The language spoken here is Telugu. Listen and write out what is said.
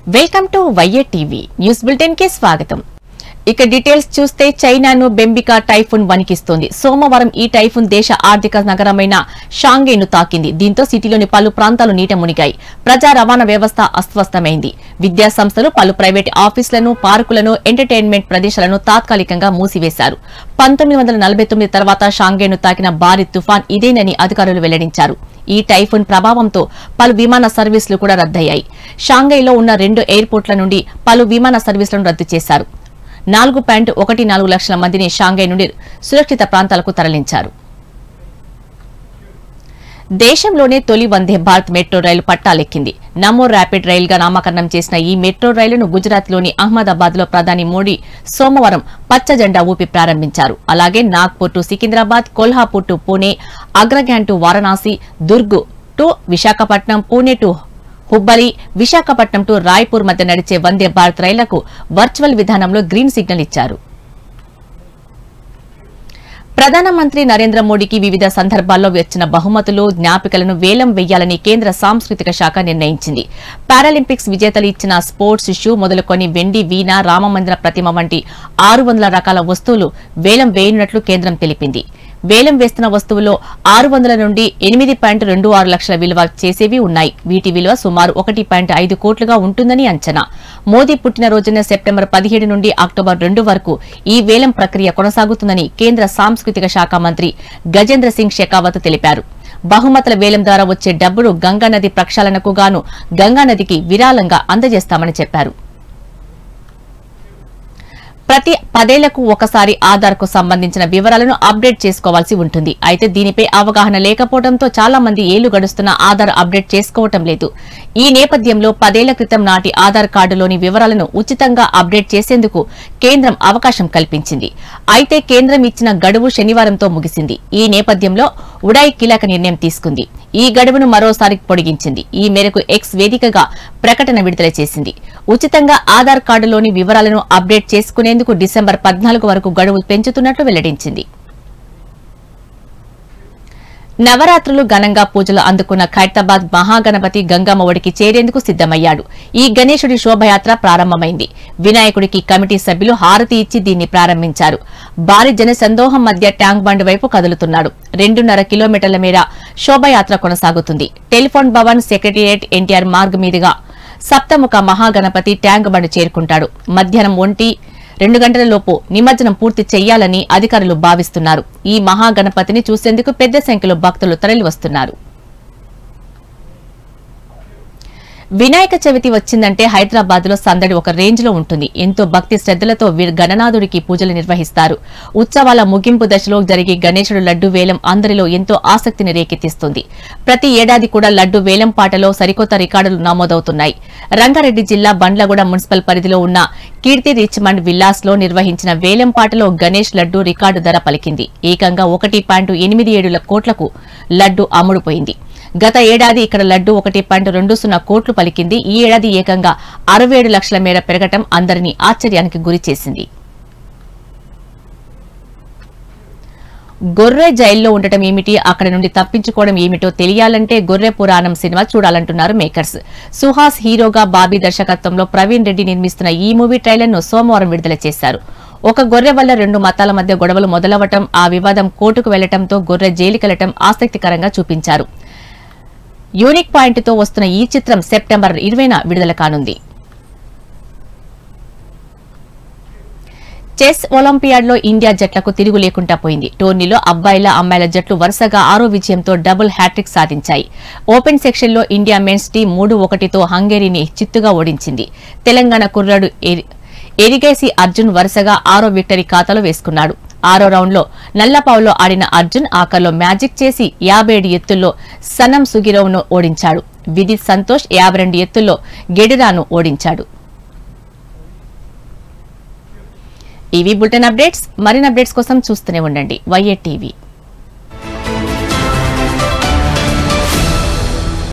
welcome to YA TV news bulletin కి స్వాగతం ఇక డీటెయిల్స్ చూస్తే చైనాను బెంబికా టైఫున్ వణికిస్తోంది సోమవారం ఈ టైఫున్ దేశ ఆర్థిక నగరమైన షాంఘైను తాకింది దీంతో సిటీలోని పలు ప్రాంతాలు నీట మునిగాయి ప్రజా రవాణా వ్యవస్థ అస్వస్థమైంది విద్యా సంస్థలు పలు ప్రైవేట్ ఆఫీసులను పార్కులను ఎంటర్టైన్మెంట్ ప్రదేశాలను తాత్కాలికంగా మూసివేశారు పంతొమ్మిది వందల నలభై తొమ్మిది తర్వాత షాంఘైను తాకిన భారీ తుఫాన్ ఇదేనని అధికారులు వెల్లడించారు ఈ టైఫున్ ప్రభావంతో పలు విమాన సర్వీసులు కూడా రద్దయ్యాయి షాంఘైలో ఉన్న రెండు ఎయిర్పోర్ట్ల నుండి పలు విమాన సర్వీసులను రద్దు చేశారు నాలుగు పాయింట్ ఒకటి నాలుగు లక్షల మందిని షాంఘై నుండి సురక్షిత ప్రాంతాలకు తరలించారు దేశంలోనే తొలి వందే భారత్ మెట్రో రైలు పట్టాలెక్కింది నమో ర్యాపిడ్ రైలుగా నామకరణం చేసిన ఈ మెట్రో రైలును గుజరాత్లోని అహ్మదాబాద్ లో ప్రధాని మోడీ సోమవారం పచ్చ జెండా ఊపి ప్రారంభించారు అలాగే నాగ్పూర్ టు సికింద్రాబాద్ కొల్హాపూర్ టు పూణే అగ్రగ్యాన్ to Varanasi Durg to Visakhapatnam Pune to Hubballi Visakhapatnam to Raipur మధ్య నడిచే వందే భారత్ రైళ్లకు వర్చువల్ విధానంలో గ్రీన్ సిగ్నల్ ఇచ్చారు ప్రధానమంత్రి నరేంద్ర మోడీకి వివిధ సందర్భాల్లో వచ్చిన బహుమతులు జ్ఞాపికలను వేలం వెయ్యాలని కేంద్ర సాంస్కృతిక శాఖ నిర్ణయించింది పారాలింపిక్స్ విజేతలు ఇచ్చిన స్పోర్ట్స్ షూ మొదలుకొని వెండి వీణ రామమందిర ప్రతిమ వంటి ఆరు వందల రకాల వస్తువులు వేలం వేయనున్నట్లు కేంద్రం తెలిపింది వేలం వేస్తున్న వస్తువుల్లో ఆరు వందల నుండి ఎనిమిది పాయింట్ రెండు ఆరు లక్షల విలువ చేసేవి ఉన్నాయి వీటి విలువ సుమారు ఒకటి పాయింట్ ఐదు కోట్లుగా ఉంటుందని అంచనా మోదీ పుట్టినరోజున సెప్టెంబర్ పదిహేడు నుండి అక్టోబర్ రెండు వరకు ఈ వేలం ప్రక్రియ కొనసాగుతుందని కేంద్ర సాంస్కృతిక శాఖ మంత్రి గజేంద్ర సింగ్ షెకావత్ తెలిపారు బహుమతుల వేలం ద్వారా వచ్చే డబ్బును గంగానది ప్రక్షాళనకు గాను గంగానదికి విరాళంగా అందజేస్తామని చెప్పారు ప్రతి పదేళ్లకు ఒకసారి ఆధార్ కు సంబంధించిన వివరాలను అప్డేట్ చేసుకోవాల్సి ఉంటుంది అయితే దీనిపై అవగాహన లేకపోవడంతో చాలా మంది ఏళ్లు గడుస్తున్న ఆధార్ అప్డేట్ చేసుకోవటం లేదు ఈ నేపథ్యంలో పదేళ్ల క్రితం నాటి ఆధార్ కార్డులోని వివరాలను ఉచితంగా అప్డేట్ చేసేందుకు కేంద్రం అవకాశం కల్పించింది అయితే కేంద్రం ఇచ్చిన గడువు శనివారంతో ముగిసింది ఈ నేపథ్యంలో ఉడాయ్ కీలక నిర్ణయం తీసుకుంది ఈ గడువును మరోసారి పొడిగించింది ఈ మేరకు ఎక్స్ వేదికగా ప్రకటన విడుదల చేసింది ఉచితంగా ఆధార్ కార్డులోని వివరాలను అప్డేట్ చేసుకునేందుకు డిసెంబర్ పద్నాలుగు వరకు గడువు పెంచుతున్నట్లు వెల్లడించింది నవరాత్రులు ఘనంగా పూజలు అందుకున్న ఖైరతాబాద్ మహాగణపతి గంగమ్మ ఒడికి చేరేందుకు సిద్దమయ్యాడు ఈ గణేశుడి శోభయాత్ర ప్రారంభమైంది వినాయకుడికి కమిటీ సభ్యులు హారతి ఇచ్చి దీన్ని ప్రారంభించారు భారీ జన సందోహం మధ్య ట్యాంక్ బండ్ వైపు కదులుతున్నాడు రెండున్నర కిలోమీటర్ల మేర శోభయాత్ర కొనసాగుతుంది telephone Bhavan secretariat NTR Marg మీదుగా సప్తముఖ మహాగణపతి ట్యాంక్ బండ్ చేరుకుంటాడు మధ్యాహ్నం ఒంటి రెండు గంటల లోపు నిమజ్జనం పూర్తి చేయాలని అధికారులు భావిస్తున్నారు ఈ మహాగణపతిని చూసేందుకు పెద్ద సంఖ్యలో భక్తులు తరలివస్తున్నారు వినాయక చవితి వచ్చిందంటే హైదరాబాద్ లో సందడి ఒక రేంజ్ లో ఉంటుంది ఎంతో భక్తి శ్రద్దలతో వీ- గణనాథుడికి పూజలు నిర్వహిస్తారు ఉత్సవాల ముగింపు దశలో జరిగే గణేశుడు లడ్డు వేలం అందరిలో ఎంతో ఆసక్తిని రేకెత్తిస్తుంది ప్రతి ఏడాది కూడా లడ్డు వేలం పాటలో సరికొత్త రికార్డులు నమోదవుతున్నాయి రంగారెడ్డి జిల్లా బండ్లగూడ మున్సిపల్ పరిధిలో ఉన్న కీర్తి రిచ్మండ్ విల్లాస్ లో నిర్వహించిన వేలం పాటలో గణేష్ లడ్డు రికార్డు ధర పలికింది ఏకంగా ఒకటి పాయింట్ ఎనిమిది ఏడు కోట్లకు లడ్డు అమ్ముడుపోయింది గత ఏడాది ఇక్కడ లడ్డు ఒకటి పాయింట్ రెండు సున్నా కోట్లు పలికింది ఈ ఏడాది ఏకంగా అరవై ఏడు లక్షల మేర పెరగటం అందరినీ ఆశ్చర్యానికి గురిచేసింది గొర్రె జైల్లో ఉండటం ఏమిటి అక్కడ నుండి తప్పించుకోవడం ఏమిటో తెలియాలంటే గొర్రె పురాణం సినిమా చూడాలంటున్నారు మేకర్స్ సుహాస్ హీరోగా బాబీ దర్శకత్వంలో ప్రవీణ్ రెడ్డి నిర్మిస్తున్న ఈ మూవీ ట్రైలర్ ను సోమవారం విడుదల చేశారు ఒక గొర్రె వల్ల రెండు మతాల మధ్య గొడవలు మొదలవటం ఆ వివాదం కోర్టుకు వెళ్లటంతో గొర్రె జైలుకెళ్లటం ఆసక్తికరంగా చూపించారు యూనిక్ పాయింట్ తో వస్తున్న ఈ చిత్రం సెప్టెంబర్ ఇరవైన విడుదల కానుంది చెస్ ఒలింపియాడ్లో ఇండియా జట్లకు తిరుగు లేకుండా పోయింది టోర్నీలో అబ్బాయిల అమ్మాయిల జట్లు వరుసగా ఆరో విజయంతో డబుల్ హ్యాట్రిక్ సాధించాయి ఓపెన్ సెక్షన్లో ఇండియా మెన్స్ టీం మూడు ఒకటితో హంగేరీని చిత్తుగా ఓడించింది తెలంగాణ కుర్రాడు ఎరి- ఎరిగేసి అర్జున్ వరుసగా ఆరో విక్టరీ ఖాతాలో వేసుకున్నాడు ఆరో రౌండ్లో నల్లపావులో ఆడిన అర్జున్ ఆఖర్లో మ్యాజిక్ చేసి యాభై ఏడు ఎత్తుల్లో సనం సుగిరోవ్ను ఓడించాడు విదిత్ సంతోష్ యాభై రెండు ఎత్తుల్లో గెడిరాను ఓడించాడు ఇవి బులెటిన్ అప్డేట్స్ మరిన్ని అప్డేట్స్ కోసం చూస్తూనే ఉండండి వైఏ టీవీ